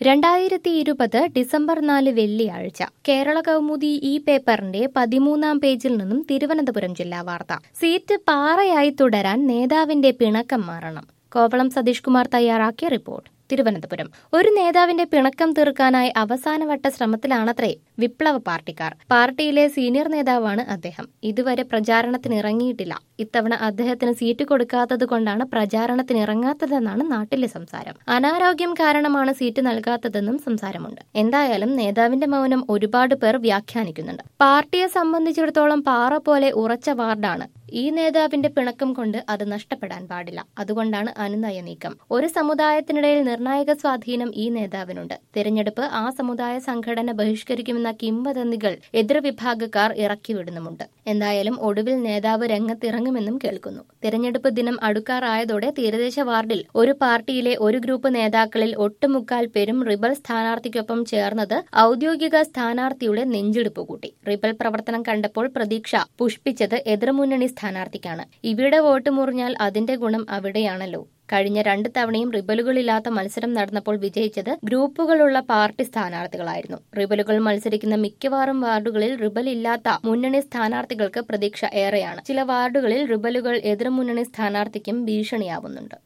രണ്ടായിരത്തി ഇരുപത് ഡിസംബർ നാല് വെള്ളിയാഴ്ച കേരള കൗമുദി ഈ പേപ്പറിന്റെ പതിമൂന്നാം പേജിൽ നിന്നും തിരുവനന്തപുരം ജില്ലാ വാർത്ത സീറ്റ് പാറയായി തുടരാൻ നേതാവിന്റെ പിണക്കം മാറണം കോവളം സതീഷ് കുമാർ തയ്യാറാക്കിയ റിപ്പോർട്ട് തിരുവനന്തപുരം ഒരു നേതാവിന്റെ പിണക്കം തീർക്കാനായി അവസാനവട്ട ശ്രമത്തിലാണത്രേ വിപ്ലവ പാർട്ടിക്കാർ പാർട്ടിയിലെ സീനിയർ നേതാവാണ് അദ്ദേഹം ഇതുവരെ പ്രചാരണത്തിന് ഇറങ്ങിയിട്ടില്ല ഇത്തവണ അദ്ദേഹത്തിന് സീറ്റ് കൊടുക്കാത്തത് കൊണ്ടാണ് പ്രചാരണത്തിന് ഇറങ്ങാത്തതെന്നാണ് നാട്ടിലെ സംസാരം അനാരോഗ്യം കാരണമാണ് സീറ്റ് നൽകാത്തതെന്നും സംസാരമുണ്ട് എന്തായാലും നേതാവിന്റെ മൗനം ഒരുപാട് പേർ വ്യാഖ്യാനിക്കുന്നുണ്ട് പാർട്ടിയെ സംബന്ധിച്ചിടത്തോളം പാറ പോലെ ഉറച്ച വാർഡാണ് ഈ നേതാവിന്റെ പിണക്കം കൊണ്ട് അത് നഷ്ടപ്പെടാൻ പാടില്ല അതുകൊണ്ടാണ് അനുനയ നീക്കം ഒരു സമുദായത്തിനിടയിൽ നിർണായക സ്വാധീനം ഈ നേതാവിനുണ്ട് തിരഞ്ഞെടുപ്പ് ആ സമുദായ സംഘടന ബഹിഷ്കരിക്കുമെന്ന കിംവദന്തികൾ എതിർവിഭാഗക്കാർ ഇറക്കിവിടുന്നുമുണ്ട് എന്തായാലും ഒടുവിൽ നേതാവ് രംഗത്തിറങ്ങുമെന്നും കേൾക്കുന്നു തിരഞ്ഞെടുപ്പ് ദിനം അടുക്കാറായതോടെ തീരദേശ വാർഡിൽ ഒരു പാർട്ടിയിലെ ഒരു ഗ്രൂപ്പ് നേതാക്കളിൽ ഒട്ടുമുക്കാൽ പേരും റിബൽ സ്ഥാനാർത്ഥിക്കൊപ്പം ചേർന്നത് ഔദ്യോഗിക സ്ഥാനാർത്ഥിയുടെ നെഞ്ചിടിപ്പ് കൂട്ടി റിബൽ പ്രവർത്തനം കണ്ടപ്പോൾ പ്രതീക്ഷ പുഷ്പിച്ചത് എതിർമുന്നണി സ്ഥാനാർത്ഥിക്കാണ് ഇവിടെ വോട്ട് മുറിഞ്ഞാൽ അതിന്റെ ഗുണം അവിടെയാണല്ലോ കഴിഞ്ഞ രണ്ട് തവണയും റിബലുകളില്ലാത്ത മത്സരം നടന്നപ്പോൾ വിജയിച്ചത് ഗ്രൂപ്പുകളുള്ള പാർട്ടി സ്ഥാനാർത്ഥികളായിരുന്നു റിബലുകൾ മത്സരിക്കുന്ന മിക്കവാറും വാർഡുകളിൽ റിബൽ ഇല്ലാത്ത മുന്നണി സ്ഥാനാർത്ഥികൾക്ക് പ്രതീക്ഷ ഏറെയാണ് ചില വാർഡുകളിൽ റിബലുകൾ എതിർമുന്നണി സ്ഥാനാർത്ഥിക്കും ഭീഷണിയാവുന്നുണ്ട്